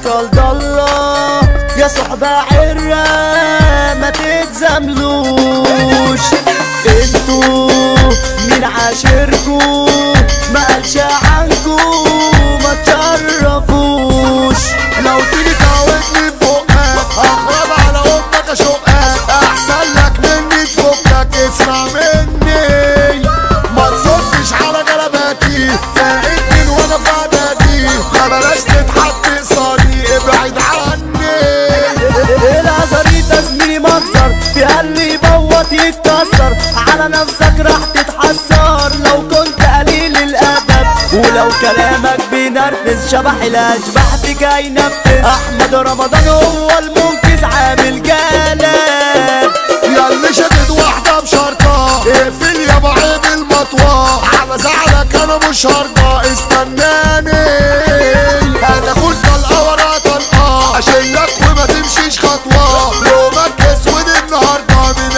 اشكال ضالة يا صحبة عرة ما تتزاملوش انتوا مين عاشركوا ما قالش عنكوا ما تشرفوش لو تيجي تعودني ببقك اخرب على امك اشقك احسن لك مني تفكك اسمع مني ما تصدش على جلباتي فاقدني وانا في عدادي ما بلاش تتحط قصادي ابعد عني الازريطة زميلي مكسر فيها اللي يبوط يتكسر على نفسك راح تتحسر لو كنت قليل الادب ولو كلامك بينرفز شبح الاشباح فيك هينفذ احمد رمضان هو المنقذ عامل جلال ياللي شدد واحدة بشرطة اقفل يا بعيد المطوة على زعلك انا مش هرضى استناني هتاخد طلقة ورا طلقة اشيلك وما تمشيش خطوة يومك اسود النهاردة من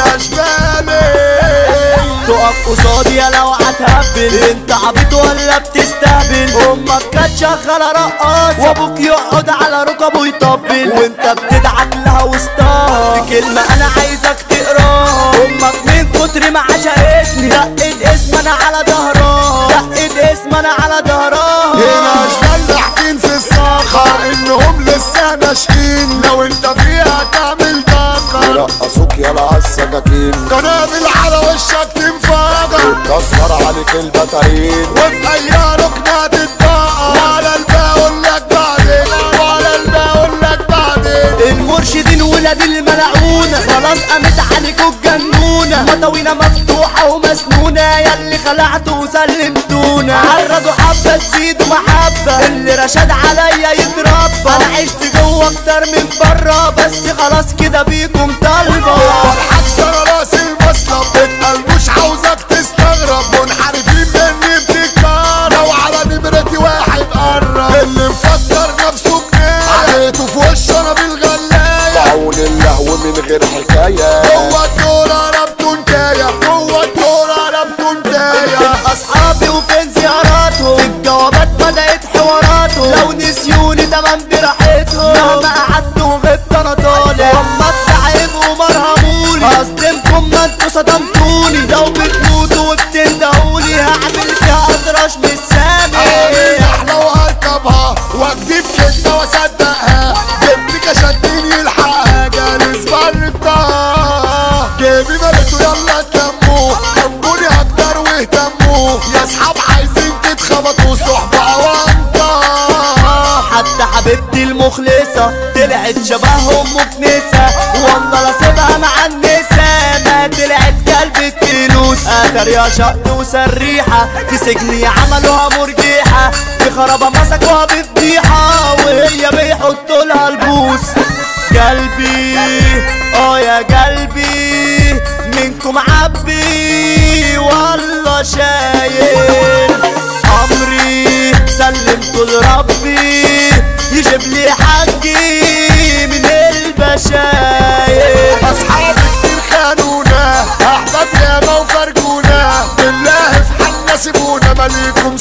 اشبالي تقف قصادي لو هتهبل انت عبيط ولا بتستهبل امك كانت شغاله رقاص وابوك يقعد على ركبه يطبل وانت بتدعك لها وسطها في كلمه انا عايزك تقراها امك من كتر ما عشقتني دقت اسم انا على ظهرها دقت اسم انا على ظهرها هنا اشبال ضاحكين في الصخر انهم لسه ناشئين لو انت فيها تعمل دكر يرقصوك يلا عالسكاكين قنابل على وشك تنفجر كسر عليك البتاعين وفي اي ركنة تتبقى وعلى الباقي اقول لك بعدين وعلى الباقي اقول لك بعدين المرشدين ولاد الملعونة خلاص قامت عليكوا الجنونة مطاوينا مفتوحة ومسنونة ياللي خلعتوا وسلمتونا عرضوا حبة تزيدوا محبة اللي رشد عليا يتربى انا عشت جوه اكتر من بره بس خلاص كده بيكم طالبة فرحك سنة راس المصلب اتقل مش عاوزك تستغرب منحرفين مني بتكبر لو على نمرتي واحد قرب اللي مفكر نفسه بناية عيته في وش انا بالغلاية بعون اللهو من غير حكاية جوه الدور قلبته نكاية جوه الدور قلبته نكاية اصحابي وفين زياراتهم الجوابات بدأت حواراتهم لو نسيوني تمام براحتهم مهما قعدت وغبت انا طالع اما التعب ومرهموني هصدمكم ما انتوا صدمتوني لو بتموتوا وبتندهوني هعمل فيها اطرش من السامع اعمل احلى واركبها واكدب كده واصدقها جبت كشتين يلحقها جالس بردها جيبي ملكوا يلا تلموا حبوني اكتر واهتموا يا اصحاب عايزين تتخبطوا صحبة وانطة حتى حبيبتي المخلصة طلعت شبههم مكنسة والله لا سيبها مع النسا ما طلعت كلبة فلوس اخر يا شق وسريحة في سجن عملوها مرجيحة في خرابة مسكوها بفضيحة وهي بيحطوا لها البوس قلبي اه يا قلبي منكم عبي والله شايل امري سلمته لربي يجيب لي حقي من البشاير اصحاب كتير خانونا احباب ياما وفرجونا بالله في حالنا سيبونا مالكم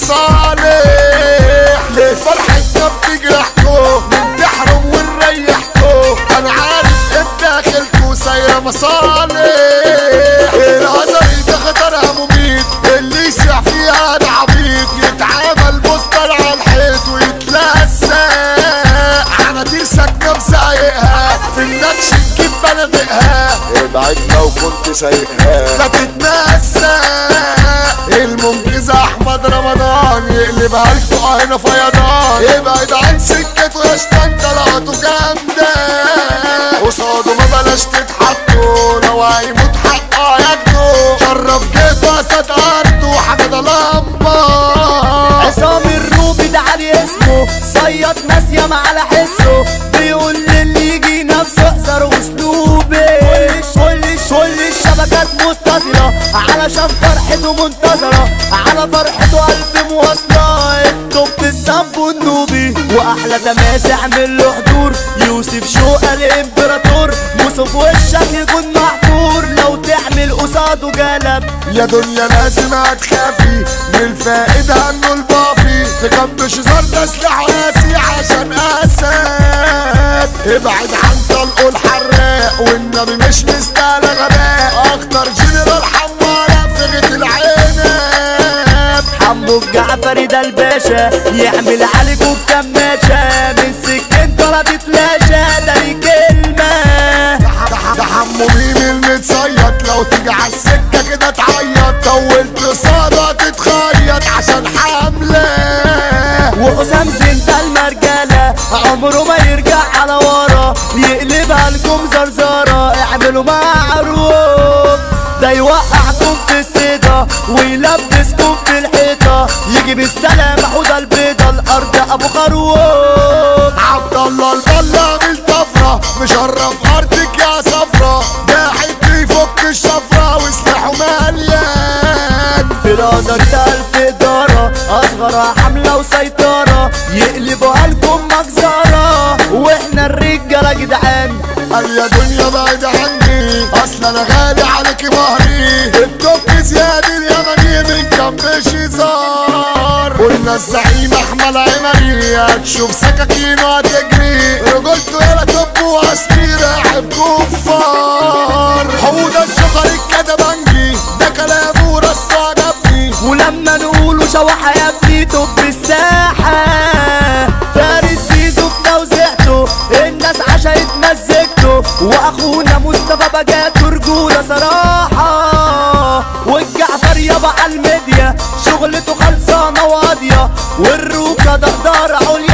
صالح ليه فرحتنا بتجرحكم ننتحرم ونريحكم انا عارف ان داخلكوا سايره مصالح الهزر ده خطرها مميت اللي يسع فيها ده عبيط يتعامل بوستر على الحيط ويتلسع على ترسك مسايقها في النكش تجيب بنادقها ابعد لو كنت سايقها لا تتنسى المنقذ احمد رمضان يقلبها لكم هنا فيضان ابعد عن سكته يا شتان طلعته جامده قصاده ما بلاش تتحطوا لو هيموت حقه ياخده شرف جيته اسد ارضه حاجه ده لمبه عصام الروبي ده علي اسمه صياد ناس ياما على حسه بيقول للي يجي نفسه اقصر اسلوبي كل كل الشبكات متصلة علشان فرحته منتظرة على فرحته ألف مواصلة التوب الذنب والنوبي وأحلى تماسح من له حضور يوسف شوقة الإمبراطور موسو في وشك يكون محفور لو تعمل قصاده جلب يا دنيا لازم هتخافي من الفائد عنه البافي في جنب شزار ده سلاح قاسي عشان اسى مات ابعد عن طلقه الحراق والنبي مش مستاهل غباء اخطر جنرال حمارة فغت العنب حمو الجعفري ده الباشا يعمل عليكم كماشة من سكين ولا تتلاشى ده ليه كلمة ده حمو ميم المتصيط لو تيجي على السكة كده تعيط طولت صارة تتخيط عشان حملة وحسام زين ده المرجلة عمره ما يرجع على ورا يقلبها لكم زرزرة اعملوا معروف ده يوقعكم في الصيدة ويلبسكم في الحيطة يجي بالسلامة حوضة البيضة الأرض أبو خروف عبد الله البلا بالطفرة مشرف ارضك يا صفرة ده حد يفك الشفرة وسلاحه مليان في راسك ده ألف إدارة أصغر حملة وسيطرة يقلبوها لكم مجزرة وإحنا الرجالة جدعان قال يا دنيا بعد عني اصل انا غالي عليك مهري التوب زياد اليمني من كم شزار قلنا الزعيم احمد عمري هتشوف سكاكين وهتجري رجولته يلا توب واصلي راحب كفار حوض الشغل الكدبنجي ده كلامه رص عجبني ولما نقوله شوحة يا ابني طب الساحة فارس زيزو في توزيعته الناس عشقت مزجته واخونا مصطفى بجاته رجولة صراحة والجعفر يابا على الميديا شغلته خلصانة واضية والروكة دهدار عليا